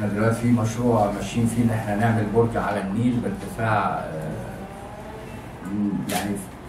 احنا دلوقتي في مشروع ماشيين فيه ان احنا نعمل برج على النيل بارتفاع آه، يعني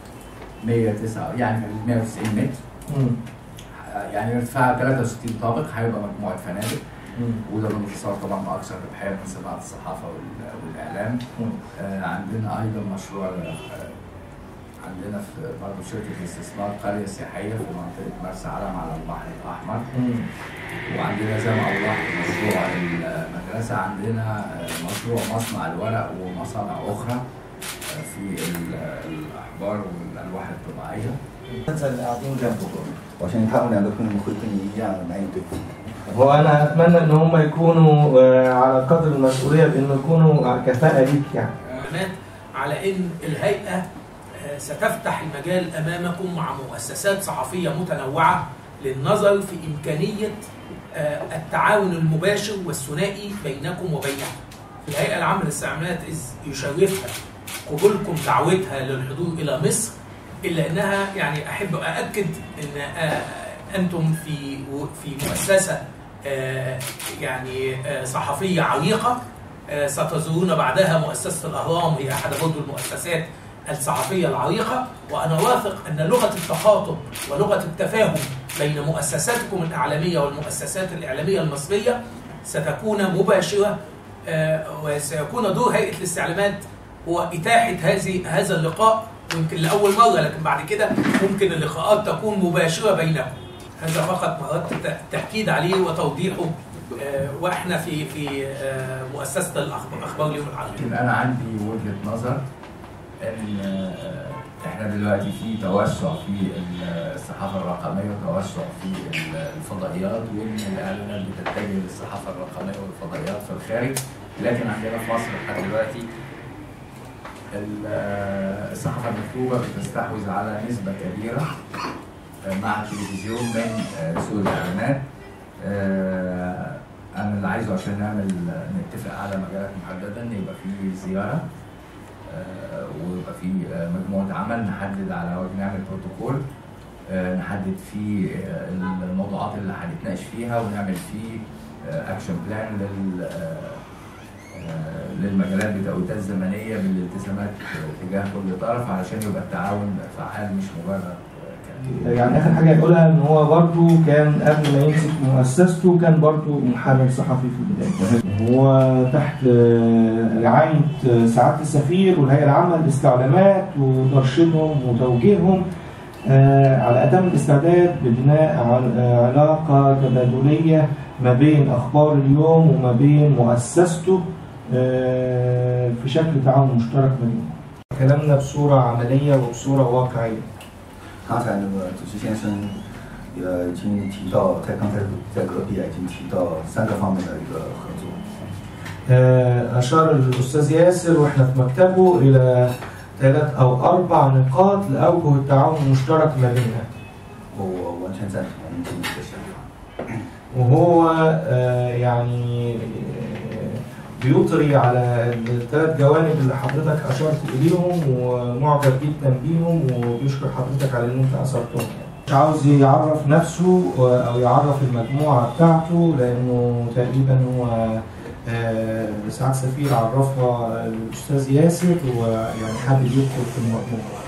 109 يعني 190 متر مم. يعني ارتفاع 63 طابق هيبقى مجموعه فنادق مم. وده بالمتصور طبعا اكثر ربحيه من صناعه الصحافه وال- والاعلام مم. آه، عندنا ايضا مشروع آه، عندنا في برضه شركه استثمار قريه سياحيه في منطقه مرسى علم على البحر الاحمر مم. وعندنا زي ما اوضحت مشروع المدرسه عندنا آه، مشروع مصنع الورق ومصانع اخرى آه، في ال- الاحبار والالواح الطبيعيه 现在的阿丁这样不多。 我相信他们两个可能会跟你一样难以对付。 وانا اتمنى ان هم يكونوا آه، على قدر المسؤوليه بانه يكونوا على كفاءه ليك يعني علامات على ان الهيئه آه، ستفتح المجال امامكم مع مؤسسات صحفيه متنوعه للنظر في امكانيه آه، التعاون المباشر والثنائي بينكم وبينها. الهيئه العامه للاستعمالات إذ يشرفها قبولكم دعوتها للحضور الى مصر الا انها يعني احب ااكد ان آه، انتم في في مؤسسه آه، يعني آه، صحفيه عريقه آه، ستزورون بعدها مؤسسة الأهرام هي أحد برضو المؤسسات الصحفية العريقة وأنا واثق أن لغة التخاطب ولغة التفاهم بين مؤسساتكم الإعلامية والمؤسسات الإعلامية المصرية ستكون مباشرة آه، وسيكون دور هيئة الاستعلامات هو إتاحة هذه هذا اللقاء ويمكن لأول مرة لكن بعد كده ممكن اللقاءات تكون مباشرة بينكم هذا فقط مرات التأكيد عليه وتوضيحه آه، واحنا في في آه، مؤسسه الاخبار اخبار اليوم العربي لكن انا عندي وجهه نظر ان آه، احنا دلوقتي في توسع في الصحافه الرقميه وتوسع في الفضائيات وان الاعلانات بتتجه للصحافه الرقميه والفضائيات في الخارج لكن عندنا في مصر لحد دلوقتي ال- آه، الصحافه المكتوبه بتستحوذ على نسبه كبيره آه، مع التلفزيون من آه، سوق الاعلانات آه، انا اللي عايزه عشان نعمل نتفق على مجالات محدده ان يبقى في زياره آه، ويبقى في آه، مجموعه عمل نحدد على وجه نعمل بروتوكول آه، نحدد فيه آه، الموضوعات اللي هنتناقش فيها ونعمل فيه اكشن بلان لل آه، آه، للمجالات بتوقيتات زمنيه بالالتزامات آه، تجاه كل طرف علشان يبقى التعاون فعال مش مجرد آه، كلام. يعني اخر حاجه يقولها ان هو برضو كان قبل ما يمسك مؤسسته كان برضو محرر صحفي في البدايه هو تحت آه، رعايه آه، سعاده السفير والهيئه العامه للاستعلامات وترشيدهم وتوجيههم آه، على اتم الاستعداد لبناء عل- آه، علاقه تبادليه ما بين اخبار اليوم وما بين مؤسسته آه، في شكل تعاون مشترك ما بينهم كلامنا بصوره عمليه وبصوره واقعيه 刚才那个主持先生呃已经提到，在刚才在隔壁啊已经提到三个方面的一个合作。 آه، أشار الأستاذ ياسر وإحنا في مكتبه إلى ثلاث أو أربع نقاط لأوجه التعاون المشترك ما بيننا 我我完全赞同经理的想法。 وهو آه، يعني آه، بيطري على الثلاث جوانب اللي حضرتك أشرت إليهم ومعجب جدا بيهم وبيشكر حضرتك على إن أنت أثرتهم مش عاوز يعرف نفسه أو يعرف المجموعة بتاعته لأنه تقريبا هو آه، سعاد سفير عرفها الأستاذ ياسر ويعني حابب يدخل في المجموعة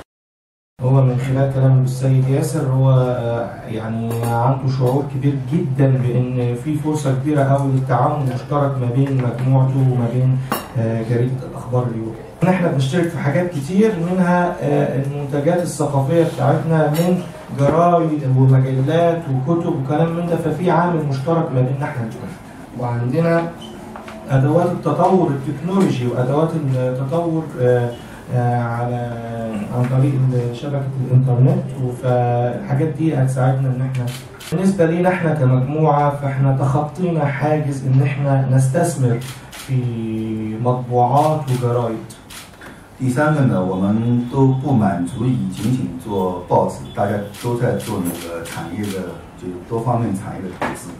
هو من خلال كلام السيد ياسر هو آه، يعني عنده شعور كبير جدا بان في فرصه كبيره قوي للتعاون المشترك ما بين مجموعته وما بين آه، جريده الاخبار اليوم. احنا بنشترك في حاجات كتير منها آه، المنتجات الثقافيه بتاعتنا من جرايد ومجلات وكتب وكلام من ده ففي عامل مشترك ما بيننا احنا الاتنين. وعندنا ادوات التطور التكنولوجي وادوات التطور آه، آه، على عن طريق شبكه الانترنت فالحاجات دي هتساعدنا ان احنا بالنسبه لينا احنا كمجموعه فاحنا تخطينا حاجز ان احنا نستثمر في مطبوعات وجرايد 第三个呢，我们都不满足于仅仅做报纸，大家都在做那个产业的，就是多方面产业的投资。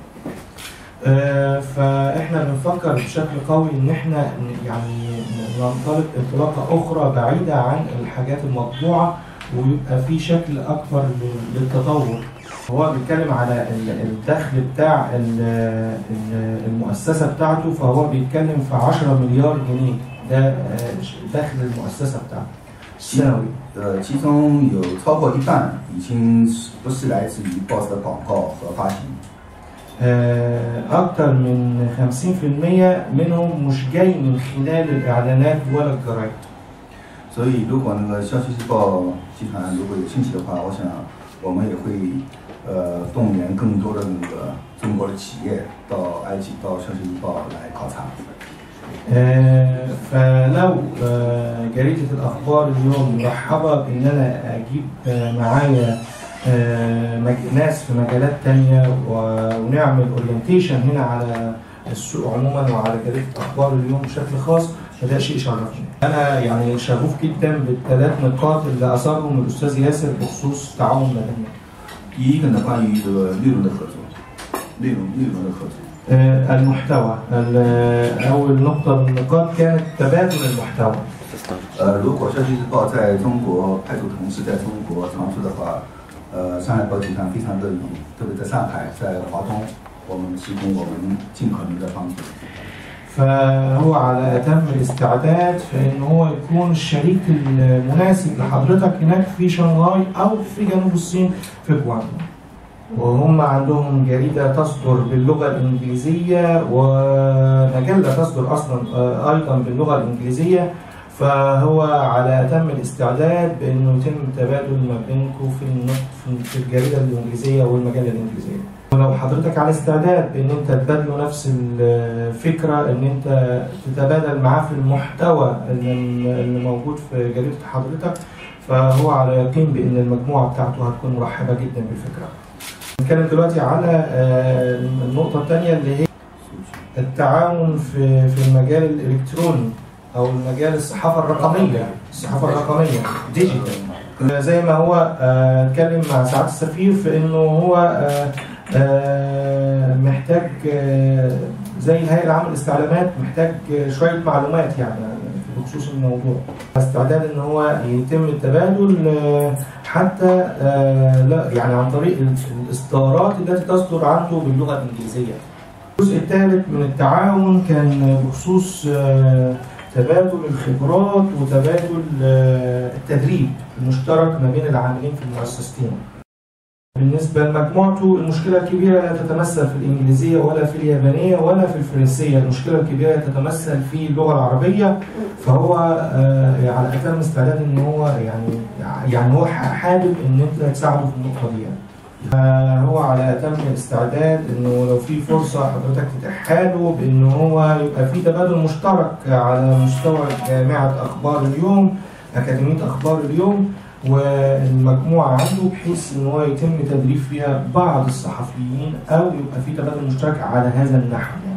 آه، فاحنا بنفكر بشكل قوي ان احنا ن- يعني ننطلق انطلاقه اخرى بعيده عن الحاجات المطبوعه ويبقى في شكل اكبر لل- للتطور هو بيتكلم على ال- الدخل بتاع ال- ال- المؤسسه بتاعته فهو بيتكلم في 10 مليار جنيه ده آه، دخل المؤسسه بتاعته السنوي 呃，其中有超过一半已经是不是来自于 BOSS 的广告和发行， آه، أكتر من 50% منهم مش جاي من خلال الإعلانات ولا الجرايد 所以如果那个消息日报集团如果有兴趣的话，我想我们也会呃动员更多的那个中国的企业到埃及到消息日报来考察。 آه، فلو آه، جريدة الأخبار اليوم مرحبة بإن أنا أجيب آه، معايا آه، مج- ناس في مجالات تانية و- ونعمل اورينتيشن هنا على السوق عموما وعلى جريدة أخبار اليوم بشكل خاص فده شيء شرفني. أنا يعني شغوف جدا بالثلاث نقاط اللي أثرهم الأستاذ ياسر بخصوص تعاون مدني. 第一个呢，关于这个内容的合作，内容内容的合作。 آه، المحتوى ال- أول نقطة من النقاط كانت تبادل المحتوى 呃，如果消息日报在中国派驻同事在中国常驻的话，呃，上海报集团非常乐意，特别在上海，在华东，我们提供我们尽可能的帮助。 فهو على أتم الاستعداد في إن هو يكون الشريك المناسب لحضرتك هناك في شنغهاي أو في جنوب الصين في جوانجو وهم عندهم جريدة تصدر باللغة الإنجليزية ومجلة تصدر أصلا آه، أيضا باللغة الإنجليزية فهو على أتم الاستعداد بأنه يتم التبادل ما بينكم في النط- في الجريدة الإنجليزية والمجلة الإنجليزية ولو حضرتك على استعداد بان انت تبادلوا نفس الفكره ان انت تتبادل معاه في المحتوى اللي اللي موجود في جريده حضرتك فهو على يقين بان المجموعه بتاعته هتكون مرحبه جدا بالفكره. نتكلم دلوقتي على آه، النقطه الثانيه اللي هي التعاون في في المجال الالكتروني او المجال الصحافه الرقميه الصحافه الرقميه ديجيتال زي ما هو آه، اتكلم مع سعاده السفير في انه هو آه، آه، محتاج آه، زي الهيئه العامه للاستعلامات محتاج آه، شويه معلومات يعني بخصوص الموضوع استعداد ان هو يتم التبادل آه، حتى آه، لا يعني عن طريق الاصدارات التي تصدر عنده باللغه الانجليزيه الجزء الثالث من التعاون كان بخصوص آه، تبادل الخبرات وتبادل آه، التدريب المشترك ما بين العاملين في المؤسستين. بالنسبة لمجموعته المشكلة الكبيرة لا تتمثل في الإنجليزية ولا في اليابانية ولا في الفرنسية، المشكلة الكبيرة تتمثل في اللغة العربية فهو آه، على أتم استعداد إن هو يعني يعني هو حابب إن أنت تساعده في النقطة دي يعني. فهو على أتم الاستعداد إنه لو في فرصة حضرتك تتيحها له بإن هو يبقى في تبادل مشترك على مستوى جامعة أخبار اليوم أكاديمية أخبار اليوم والمجموعة عنده بحيث إن هو يتم تدريب فيها بعض الصحفيين أو يبقى في تبادل مشترك على هذا النحو يعني.